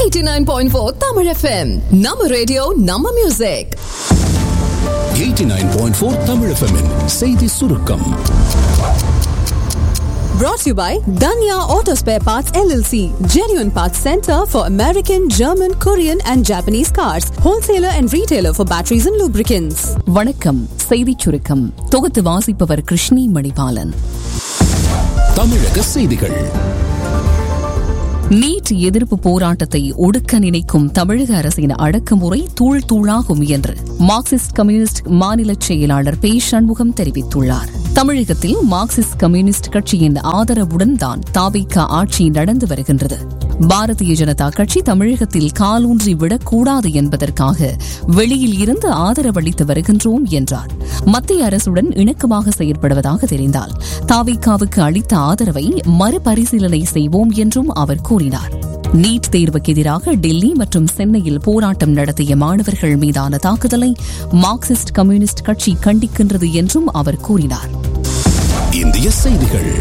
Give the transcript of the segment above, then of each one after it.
89.4 Tamil FM. நம்ம radio நம்ம music 89.4 Tamil FM -இன் செய்தி சுருக்கம் brought to you by Danya Auto Spare Parts LLC, genuine parts center for American, German, Korean and Japanese cars, wholesaler and retailer for batteries and lubricants. வணக்கம் செய்திச் சுருக்கம் தொகுத்து வாசிப்பவர் கிருஷ்ணி மணிபாலன் தமிழக செய்திகள் நீட் எதிர்ப்பு போராட்டத்தை ஒடுக்க நினைக்கும் தமிழக அரசின் அடக்குமுறை தூள் தூளாகும் என்று மார்க்சிஸ்ட் கம்யூனிஸ்ட் மாநில செயலாளர் பே சண்முகம் தெரிவித்துள்ளார் தமிழகத்தில் மார்க்சிஸ்ட் கம்யூனிஸ்ட் கட்சியின் ஆதரவுடன் தான் தாவிக ஆட்சி நடந்து வருகின்றது பாரதிய ஜனதா கட்சி தமிழகத்தில் காலூன்றி விடக்கூடாது என்பதற்காக வெளியில் இருந்து ஆதரவளித்து வருகின்றோம் என்றார் மத்திய அரசுடன் இணக்கமாக செயற்படுவதாக தெரிந்தால் தாவிகாவுக்கு அளித்த ஆதரவை மறுபரிசீலனை செய்வோம் என்றும் அவர் கூறினார் நீட் தேர்வுக்கு எதிராக டெல்லி மற்றும் சென்னையில் போராட்டம் நடத்திய மாணவர்கள் மீதான தாக்குதலை மார்க்சிஸ்ட் கம்யூனிஸ்ட் கட்சி கண்டிக்கின்றது என்றும் அவர் கூறினார் இந்திய செய்திகள்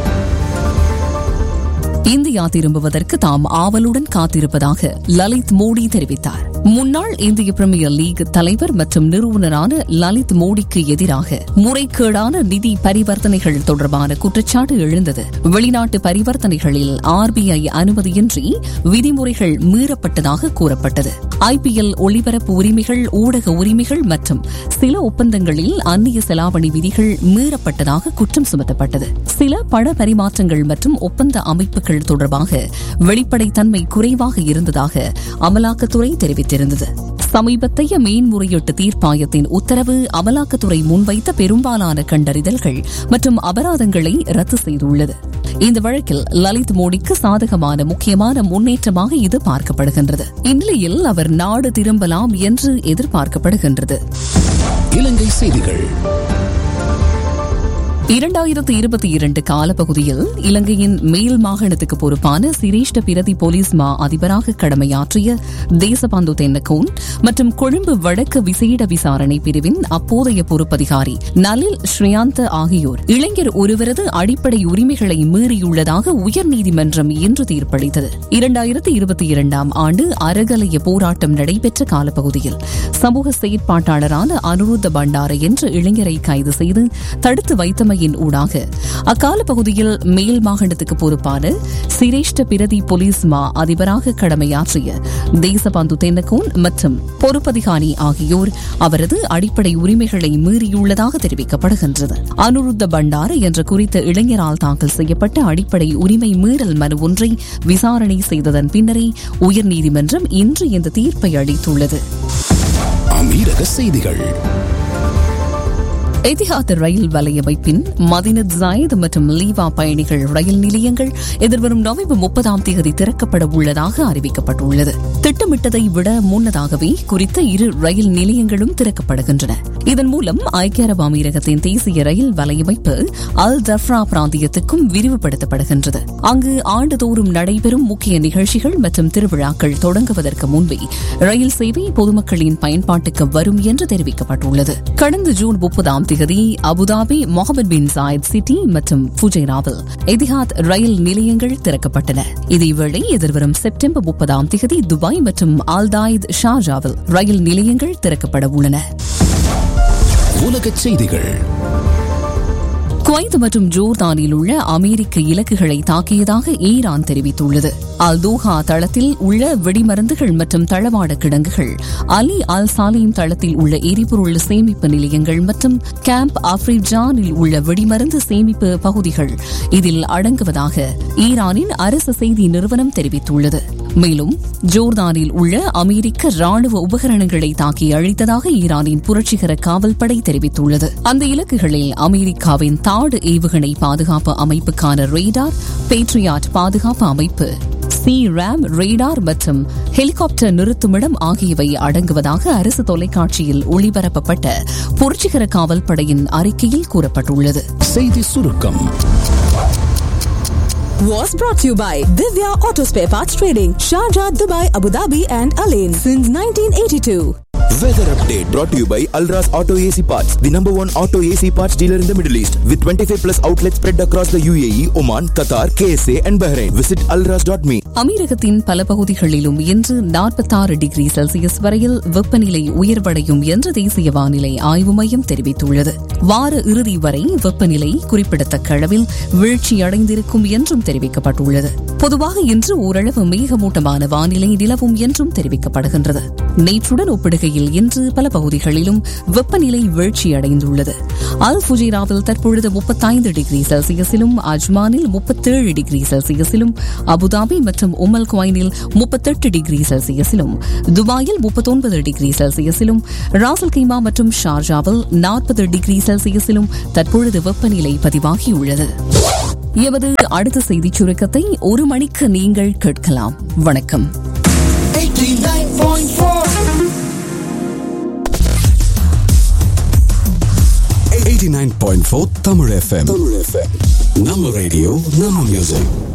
இந்தியா திரும்புவதற்கு தாம் ஆவலுடன் காத்திருப்பதாக லலித் மோடி தெரிவித்தார் முன்னாள் இந்திய பிரீமியர் லீக் தலைவர் மற்றும் நிறுவனரான லலித் மோடிக்கு எதிராக முறைகேடான நிதி பரிவர்த்தனைகள் தொடர்பான குற்றச்சாட்டு எழுந்தது வெளிநாட்டு பரிவர்த்தனைகளில் ஆர்பிஐ அனுமதியின்றி விதிமுறைகள் மீறப்பட்டதாக கூறப்பட்டது ஐபிஎல் ஒளிபரப்பு உரிமைகள் ஊடக உரிமைகள் மற்றும் சில ஒப்பந்தங்களில் அந்நிய செலாவணி விதிகள் மீறப்பட்டதாக குற்றம் சுமத்தப்பட்டது சில பண பரிமாற்றங்கள் மற்றும் ஒப்பந்த அமைப்புகள் தொடர்பாக வெளிப்படைத்தன்மை குறைவாக இருந்ததாக அமலாக்கத்துறை தெரிவித்திருந்தது சமீபத்தைய மேன்முறையீட்டு தீர்ப்பாயத்தின் உத்தரவு அமலாக்கத்துறை முன்வைத்த பெரும்பாலான கண்டறிதல்கள் மற்றும் அபராதங்களை ரத்து செய்துள்ளது இந்த வழக்கில் லலித் மோடிக்கு சாதகமான முக்கியமான முன்னேற்றமாக இது பார்க்கப்படுகின்றது இந்நிலையில் அவர் நாடு திரும்பலாம் என்று எதிர்பார்க்கப்படுகின்றது இலங்கை செய்திகள் இரண்டாயிரத்து இருபத்தி இரண்டு காலப்பகுதியில் இலங்கையின் மேல் மாகாணத்துக்கு பொறுப்பான சிரேஷ்ட பிரதி போலீஸ் மா அதிபராக கடமையாற்றிய தேசபந்து தென்னகோன் மற்றும் கொழும்பு வடக்கு விசேட விசாரணை பிரிவின் அப்போதைய பொறுப்பதிகாரி நலில் ஸ்ரீயாந்த ஆகியோர் இளைஞர் ஒருவரது அடிப்படை உரிமைகளை மீறியுள்ளதாக உயர்நீதிமன்றம் இன்று தீர்ப்பளித்தது இரண்டாயிரத்து இருபத்தி இரண்டாம் ஆண்டு அறகலைய போராட்டம் நடைபெற்ற காலப்பகுதியில் சமூக செயற்பாட்டாளரான அனுருத்த பண்டார என்ற இளைஞரை கைது செய்து தடுத்து வைத்தமை முறையின் ஊடாக அக்கால பகுதியில் மேல் மாகாணத்துக்கு பொறுப்பான சிரேஷ்ட பிரதி போலீஸ் மா அதிபராக கடமையாற்றிய தேசபந்து தென்னகோன் மற்றும் பொறுப்பதிகாரி ஆகியோர் அவரது அடிப்படை உரிமைகளை மீறியுள்ளதாக தெரிவிக்கப்படுகின்றது அனுருத்த பண்டார என்ற குறித்த இளைஞரால் தாக்கல் செய்யப்பட்ட அடிப்படை உரிமை மீறல் மனு ஒன்றை விசாரணை செய்ததன் பின்னரே உயர்நீதிமன்றம் இன்று இந்த தீர்ப்பை அளித்துள்ளது அமீரக செய்திகள் எதிஹாத் ரயில் வலையமைப்பின் மதினத் ஜாயத் மற்றும் லீவா பயணிகள் ரயில் நிலையங்கள் எதிர்வரும் நவம்பர் முப்பதாம் தேதி திறக்கப்பட உள்ளதாக அறிவிக்கப்பட்டுள்ளது திட்டமிட்டதை விட முன்னதாகவே குறித்த இரு ரயில் நிலையங்களும் திறக்கப்படுகின்றன இதன் மூலம் ஐக்கிய அரபு அமீரகத்தின் தேசிய ரயில் வலையமைப்பு அல் ஜஃப்ரா பிராந்தியத்துக்கும் விரிவுபடுத்தப்படுகின்றது அங்கு ஆண்டுதோறும் நடைபெறும் முக்கிய நிகழ்ச்சிகள் மற்றும் திருவிழாக்கள் தொடங்குவதற்கு முன்பே ரயில் சேவை பொதுமக்களின் பயன்பாட்டுக்கு வரும் என்று தெரிவிக்கப்பட்டுள்ளது கடந்த ஜூன் முப்பதாம் தேதி Abu Dhabi Mohammed bin Zayed city மற்றும் ஃபுஜைராவில் எதிஹாத் ரயில் நிலையங்கள் திறக்கப்பட்டன இதேவேளை எதிர்வரும் செப்டம்பர் முப்பதாம் தேதி துபாய் மற்றும் ஆல்தாயித் ஷார்ஜாவில் ரயில் நிலையங்கள் திறக்கப்பட உள்ளன உலகச் செய்திகள் குவைத் மற்றும் ஜோர்தானில் உள்ள அமெரிக்க இலக்குகளை தாக்கியதாக ஈரான் தெரிவித்துள்ளது அல் தூஹா தளத்தில் உள்ள வெடிமருந்துகள் மற்றும் தளவாட கிடங்குகள் அலி அல் சாலிம் தளத்தில் உள்ள எரிபொருள் சேமிப்பு நிலையங்கள் மற்றும் கேம்ப் அப்ரிஜானில் உள்ள வெடிமருந்து சேமிப்பு பகுதிகள் இதில் அடங்குவதாக ஈரானின் அரசு செய்தி நிறுவனம் தெரிவித்துள்ளது மேலும் ஜோர்தானில் உள்ள அமெரிக்க ராணுவ உபகரணங்களை தாக்கி அழித்ததாக ஈரானின் புரட்சிகர காவல்படை தெரிவித்துள்ளது அந்த இலக்குகளில் அமெரிக்காவின் தாடு ஏவுகணை பாதுகாப்பு அமைப்புக்கான ரேடார் பேட்ரியாட் பாதுகாப்பு அமைப்பு சி ரேம் ரேடார் மற்றும் ஹெலிகாப்டர் நிறுத்துமிடம் ஆகியவை அடங்குவதாக அரசு தொலைக்காட்சியில் ஒளிபரப்பப்பட்ட புரட்சிகர காவல்படையின் அறிக்கையில் கூறப்பட்டுள்ளது செய்தி சுருக்கம் Was brought to you by Divya Auto Spare Parts Trading, Sharjah, Dubai, Abu Dhabi and Alain since 1982. Weather update brought to you by Alras Auto AC Parts, the number one auto AC parts dealer in the Middle East, with 25 plus outlets spread across the UAE, Oman, Qatar, KSA, and Bahrain. Visit alras.me. அமீரகத்தின் பல பகுதிகளிலும் இன்று நாற்பத்தாறு degree Celsius வரையில் வெப்பநிலை உயர்வடையும் என்று தேசிய வானிலை ஆய்வு மையம் தெரிவித்துள்ளது வார இறுதி வரை வெப்பநிலை குறிப்பிடத்தக்க அளவில் வீழ்ச்சியடைந்திருக்கும் என்றும் தெரிவிக்கப்பட்டுள்ளது பொதுவாக இன்று ஓரளவு மேகமூட்டமான வானிலை நிலவும் என்றும் தெரிவிக்கப்படுகின்றது நேற்றுடன் ஒப்பிடுகையில் இன்று பல பகுதிகளிலும் வெப்பநிலை வீழ்ச்சியடைந்துள்ளது அல் ஃபுஜிராவில் தற்பொழுது முப்பத்தைந்து டிகிரி செல்சியஸிலும் அஜ்மானில் முப்பத்தேழு டிகிரி செல்சியஸிலும் அபுதாபி மற்றும் உமல் குவைனில் முப்பத்தெட்டு டிகிரி செல்சியஸிலும் துபாயில் முப்பத்தொன்பது டிகிரி செல்சியஸிலும் ராசல் கைமா மற்றும் ஷார்ஜாவில் நாற்பது டிகிரி செல்சியஸிலும் தற்பொழுது வெப்பநிலை பதிவாகியுள்ளது எமது அடுத்த செய்திச் சுருக்கத்தை ஒரு மணிக்கு நீங்கள் கேட்கலாம் வணக்கம் 89.4 Tamil FM. Tamil FM. நம்ம ரேடியோ நம்ம மியூசிக்